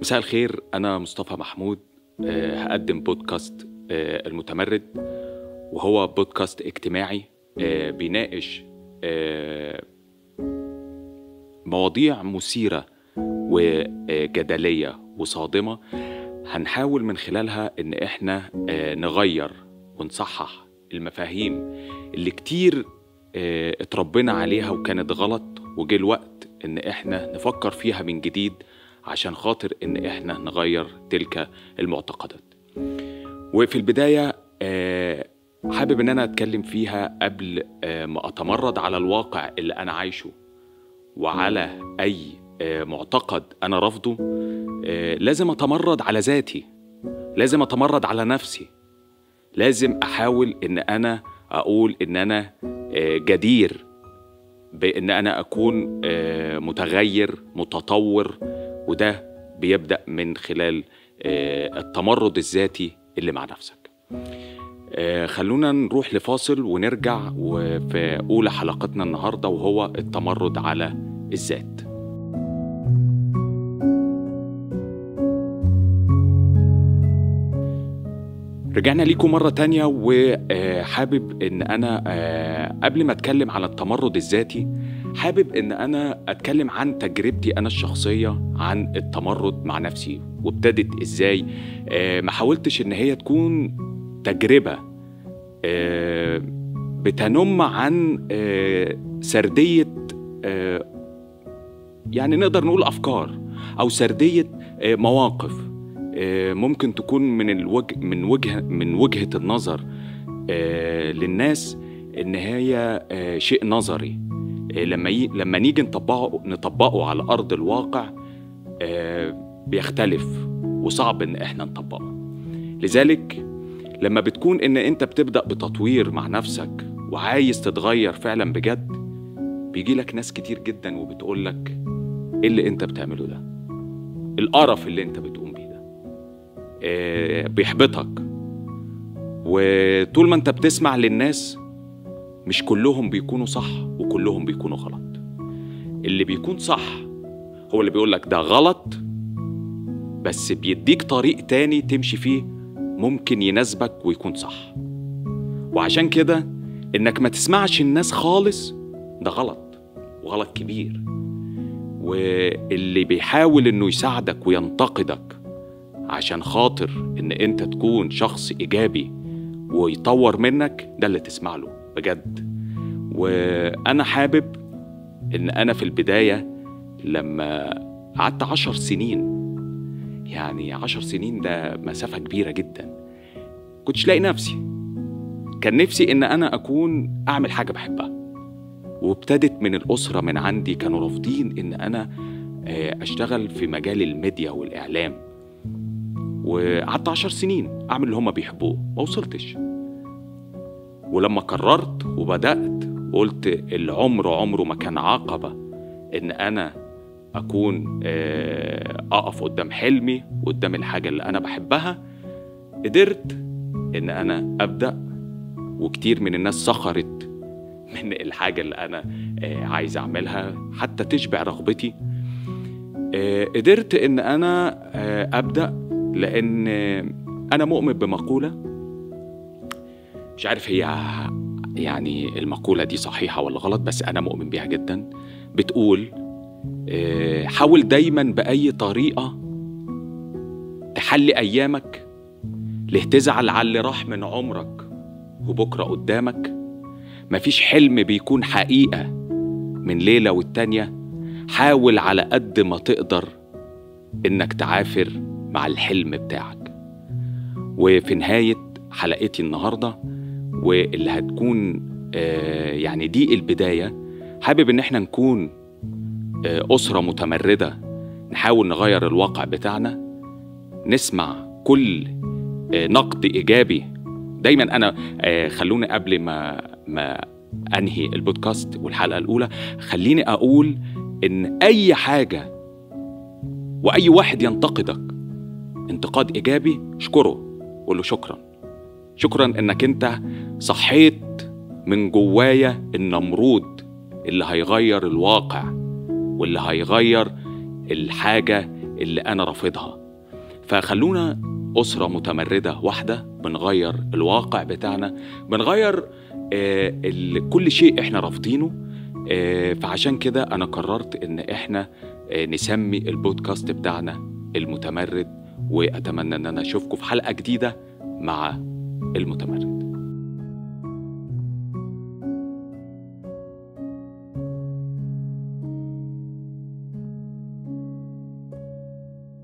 مساء الخير أنا مصطفى محمود آه، هقدم بودكاست آه، المتمرد وهو بودكاست اجتماعي آه، بيناقش آه، مواضيع مثيرة وجدلية وصادمة هنحاول من خلالها إن إحنا آه، نغير ونصحح المفاهيم اللي كتير آه، اتربينا عليها وكانت غلط وجه الوقت إن إحنا نفكر فيها من جديد عشان خاطر إن إحنا نغير تلك المعتقدات وفي البداية آه، حابب إن أنا أتكلم فيها قبل آه، ما أتمرد على الواقع اللي أنا عايشه وعلى أي آه، معتقد أنا رافضه آه، لازم أتمرد على ذاتي لازم أتمرد على نفسي لازم أحاول إن أنا أقول إن أنا آه، جدير بإن أنا أكون آه، متغير متطور وده بيبدأ من خلال آه، التمرد الذاتي اللي مع نفسك آه، خلونا نروح لفاصل ونرجع وفي أولى حلقتنا النهاردة وهو التمرد على الذات رجعنا ليكم مرة تانية وحابب إن أنا آه، قبل ما أتكلم على التمرد الذاتي حابب إن أنا أتكلم عن تجربتي أنا الشخصية عن التمرد مع نفسي وابتدت إزاي آه، ما حاولتش إن هي تكون تجربة آه، بتنم عن آه، سردية آه، يعني نقدر نقول أفكار أو سردية آه، مواقف آه، ممكن تكون من الوجه من وجهة من وجهة النظر آه، للناس إن هي آه، شيء نظري آه، لما ي... لما نيجي نطبقه نطبقه على أرض الواقع آه، بيختلف وصعب إن إحنا نطبقه لذلك لما بتكون إن أنت بتبدأ بتطوير مع نفسك وعايز تتغير فعلا بجد بيجي لك ناس كتير جدا وبتقول لك إيه اللي أنت بتعمله ده القرف اللي أنت بتقوم بيه ده آه، بيحبطك وطول ما انت بتسمع للناس مش كلهم بيكونوا صح وكلهم بيكونوا غلط اللي بيكون صح هو اللي بيقول لك ده غلط بس بيديك طريق تاني تمشي فيه ممكن يناسبك ويكون صح وعشان كده انك ما تسمعش الناس خالص ده غلط وغلط كبير واللي بيحاول انه يساعدك وينتقدك عشان خاطر ان انت تكون شخص ايجابي ويطور منك ده اللي تسمع له بجد وانا حابب ان انا في البداية لما قعدت عشر سنين يعني عشر سنين ده مسافة كبيرة جدا كنتش لاقي نفسي كان نفسي ان انا اكون اعمل حاجة بحبها وابتدت من الأسرة من عندي كانوا رافضين ان انا آه، اشتغل في مجال الميديا والاعلام وقعدت عشر سنين اعمل اللي هما بيحبوه ما وصلتش ولما قررت وبدأت قلت العمر عمره ما كان عقبة ان انا اكون آه، اقف قدام حلمي قدام الحاجة اللي انا بحبها قدرت ان انا ابدأ وكتير من الناس سخرت من الحاجة اللي انا آه، عايز اعملها حتى تشبع رغبتي آه، قدرت ان انا آه، ابدأ لان انا مؤمن بمقوله مش عارف هي يعني المقوله دي صحيحه ولا غلط بس انا مؤمن بيها جدا بتقول آه، حاول دايما باي طريقه تحلي ايامك ليه تزعل على اللي راح من عمرك وبكره قدامك مفيش حلم بيكون حقيقه من ليله والتانيه حاول على قد ما تقدر انك تعافر مع الحلم بتاعك وفي نهاية حلقتي النهاردة واللي هتكون آه، يعني دي البداية حابب ان احنا نكون آه، أسرة متمردة نحاول نغير الواقع بتاعنا نسمع كل آه، نقد إيجابي دايما أنا آه، خلوني قبل ما ما أنهي البودكاست والحلقة الأولى خليني أقول إن أي حاجة وأي واحد ينتقدك انتقاد ايجابي اشكره قول له شكرا شكرا انك انت صحيت من جوايا النمرود اللي هيغير الواقع واللي هيغير الحاجه اللي انا رافضها فخلونا اسره متمرده واحده بنغير الواقع بتاعنا بنغير آه ال- كل شيء احنا رافضينه آه فعشان كده انا قررت ان احنا آه نسمي البودكاست بتاعنا المتمرد واتمنى ان انا اشوفكم في حلقه جديده مع المتمرد